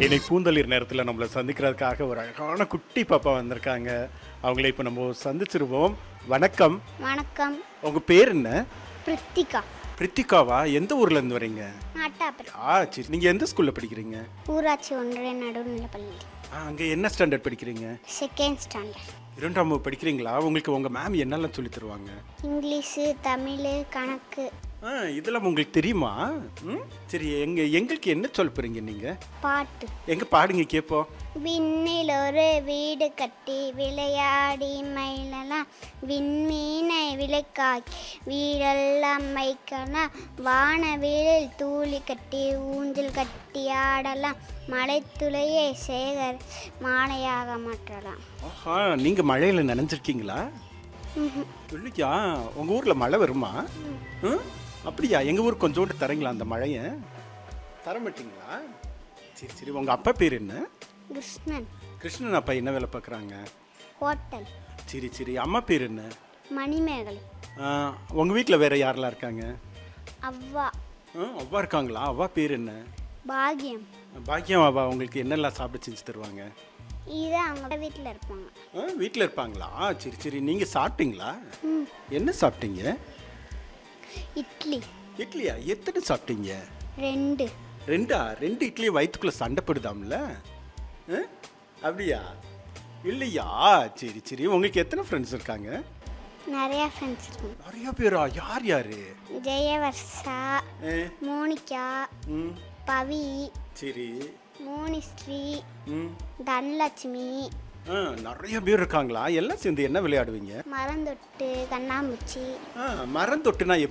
இன்னைக்கு பூந்தளிர் நேரத்தில் நம்மளை சந்திக்கிறதுக்காக ஒரு அழகான குட்டி பாப்பா வந்திருக்காங்க அவங்கள இப்போ நம்ம சந்திச்சிருவோம் வணக்கம் வணக்கம் உங்க பேர் என்ன பிரித்திகா பிரித்திகாவா எந்த ஊர்ல இருந்து வரீங்க நாட்டாப்பர் ஆ சரி நீங்க எந்த ஸ்கூல்ல படிக்கிறீங்க ஊராட்சி ஒன்றிய நடுநிலைப்பள்ளி ஆ, அங்க என்ன ஸ்டாண்டர்ட் படிக்கிறீங்க செகண்ட் ஸ்டாண்டர்ட் இரண்டாம் வகுப்பு படிக்கிறீங்களா உங்களுக்கு உங்க மேம் என்னெல்லாம் சொல்லி தருவாங்க இங்கிலீஷு தமிழ் கணக்கு ஆ இதெல்லாம் உங்களுக்கு தெரியுமா ம் சரி எங்க எங்களுக்கு என்ன சொல்ல போறீங்க நீங்க பாட்டு எங்க பாடுங்க கேட்போம் விண்ணில் ஒரு வீடு கட்டி விளையாடி மயிலலாம் விண்மீனை விளக்காக்கி வீடெல்லாம் வைக்கலாம் வானவீழில் தூளி கட்டி ஊஞ்சல் கட்டி ஆடலாம் மலைத்துளையை சேகர் மாலையாக மாற்றலாம் ஆஹா நீங்க மழையில நனைஞ்சிருக்கீங்களா இல்லையா உங்க ஊர்ல மழை வருமா ம்? அப்படியா எங்க ஊர் கொஞ்சோண்டு தரீங்களா அந்த மழைய தர மாட்டீங்களா சரி சரி உங்க அப்பா பேர் என்ன கிருஷ்ணன் கிருஷ்ணன் அப்பா என்ன வேலை பார்க்குறாங்க ஹோட்டல் சரி சரி அம்மா பேர் என்ன மணிமேகலை ஆ, உங்க வீட்டில் வேற யாரெல்லாம் இருக்காங்க அவ்வா ஆ, அவ்வா இருக்காங்களா அவ்வா பேர் என்ன பாகியம் பாக்கியம் அவ்வா உங்களுக்கு என்னெல்லாம் சாப்பிட செஞ்சு தருவாங்க இது அவங்க வீட்டில் இருப்பாங்க ஆ வீட்டில் இருப்பாங்களா சரி சரி நீங்கள் சாப்பிட்டீங்களா என்ன சாப்பிட்டீங்க இட்லி இட்லியா எத்தனை சாப்பிட்டீங்க ரெண்டு ரெண்டா ரெண்டு இட்லி வயிற்றுக்குள்ள சண்டைப்படுதாம்ல ஆ? அப்படியா இல்லையா சரி சரி உங்களுக்கு எத்தனை ஃப்ரெண்ட்ஸ் இருக்காங்க நிறையா ஃப்ரெண்ட்ஸ் இருக்கும் நிறைய பேரா யார் யாரு ஜெயவர்ஷா ஆ, மோனிகா ம் பவி சரி மோனிஸ்ரீ ம் தனலட்சுமி ஆ நிறைய பேர் இருக்காங்களா எல்லாம் சேர்ந்து என்ன விளையாடுவீங்க மரந்தொட்டு கண்ணாமூச்சி ஆ மரம் தொட்டுனா